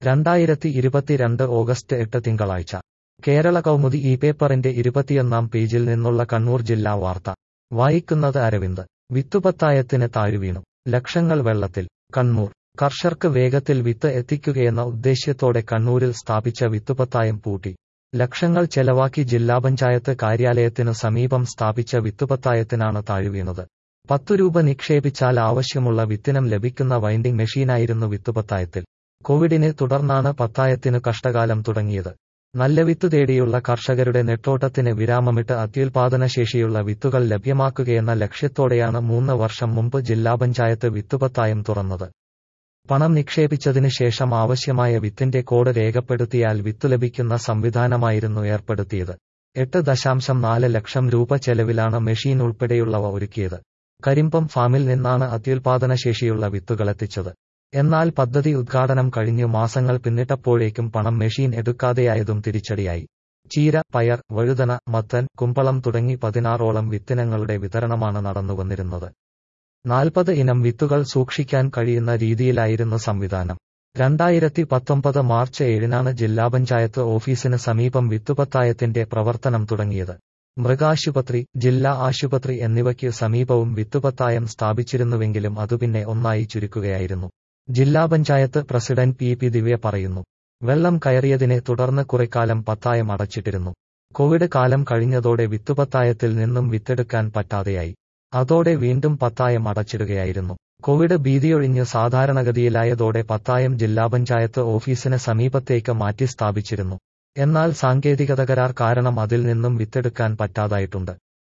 രണ്ടായിരത്തി ഇരുപത്തിരണ്ട് ഓഗസ്റ്റ് എട്ട് തിങ്കളാഴ്ച കേരള കൗമുദി ഈ പേപ്പറിന്റെ ഇരുപത്തിയൊന്നാം പേജിൽ നിന്നുള്ള കണ്ണൂർ ജില്ലാ വാർത്ത വായിക്കുന്നത് അരവിന്ദ് വിത്തുപത്തായത്തിന് താഴ്വീണു ലക്ഷങ്ങൾ വെള്ളത്തിൽ കണ്ണൂർ കർഷകർക്ക് വേഗത്തിൽ വിത്ത് എത്തിക്കുകയെന്ന ഉദ്ദേശ്യത്തോടെ കണ്ണൂരിൽ സ്ഥാപിച്ച വിത്തുപത്തായം പൂട്ടി ലക്ഷങ്ങൾ ചെലവാക്കി ജില്ലാ പഞ്ചായത്ത് കാര്യാലയത്തിനു സമീപം സ്ഥാപിച്ച വിത്തുപത്തായത്തിനാണ് താഴ്വീണത് പത്തു രൂപ നിക്ഷേപിച്ചാൽ ആവശ്യമുള്ള വിത്തിനം ലഭിക്കുന്ന വൈൻഡിംഗ് മെഷീനായിരുന്നു വിത്തുപത്തായത്തിൽ കോവിഡിനെ തുടർന്നാണ് പത്തായത്തിനു കഷ്ടകാലം തുടങ്ങിയത് നല്ല വിത്ത് തേടിയുള്ള കർഷകരുടെ നെട്ടോട്ടത്തിന് വിരാമമിട്ട് അത്യുൽപാദനശേഷിയുള്ള വിത്തുകൾ ലഭ്യമാക്കുകയെന്ന ലക്ഷ്യത്തോടെയാണ് മൂന്ന് വർഷം മുമ്പ് ജില്ലാ പഞ്ചായത്ത് വിത്തുപത്തായം തുറന്നത് പണം നിക്ഷേപിച്ചതിനു ശേഷം ആവശ്യമായ വിത്തിന്റെ കോഡ് രേഖപ്പെടുത്തിയാൽ വിത്തു ലഭിക്കുന്ന സംവിധാനമായിരുന്നു ഏർപ്പെടുത്തിയത് എട്ട് ദശാംശം നാല് ലക്ഷം രൂപ ചെലവിലാണ് മെഷീൻ ഉൾപ്പെടെയുള്ളവ ഒരുക്കിയത് കരിമ്പം ഫാമിൽ നിന്നാണ് അത്യുൽപാദനശേഷിയുള്ള വിത്തുകളെത്തിച്ചത് എന്നാൽ പദ്ധതി ഉദ്ഘാടനം കഴിഞ്ഞു മാസങ്ങൾ പിന്നിട്ടപ്പോഴേക്കും പണം മെഷീൻ എടുക്കാതെയായതും തിരിച്ചടിയായി ചീര പയർ വഴുതന മത്തൻ കുമ്പളം തുടങ്ങി പതിനാറോളം വിത്തിനങ്ങളുടെ വിതരണമാണ് നടന്നുവന്നിരുന്നത് നാൽപ്പത് ഇനം വിത്തുകൾ സൂക്ഷിക്കാൻ കഴിയുന്ന രീതിയിലായിരുന്നു സംവിധാനം രണ്ടായിരത്തി പത്തൊമ്പത് മാർച്ച് ഏഴിനാണ് ജില്ലാ പഞ്ചായത്ത് ഓഫീസിന് സമീപം വിത്തുപത്തായത്തിന്റെ പ്രവർത്തനം തുടങ്ങിയത് മൃഗാശുപത്രി ജില്ലാ ആശുപത്രി എന്നിവയ്ക്ക് സമീപവും വിത്തുപത്തായം സ്ഥാപിച്ചിരുന്നുവെങ്കിലും അതുപിന്നെ ഒന്നായി ചുരുക്കുകയായിരുന്നു ജില്ലാ panchayat president P P Divya പറയുന്നു വെള്ളം കയറിയതിനെ തുടർന്ന് കുറെക്കാലം പത്തായം അടച്ചിട്ടിരുന്നു കോവിഡ് കാലം കഴിഞ്ഞതോടെ വിത്തുപത്തായത്തിൽ നിന്നും വിത്തെടുക്കാൻ പറ്റാതെയായി അതോടെ വീണ്ടും പത്തായം അടച്ചിടുകയായിരുന്നു കോവിഡ് ഭീതിയൊഴിഞ്ഞ് സാധാരണഗതിയിലായതോടെ പത്തായം ജില്ലാ പഞ്ചായത്ത് ഓഫീസിന് സമീപത്തേക്ക് മാറ്റി സ്ഥാപിച്ചിരുന്നു എന്നാൽ സാങ്കേതിക തകരാർ കാരണം അതിൽ നിന്നും വിത്തെടുക്കാൻ പറ്റാതായിട്ടുണ്ട്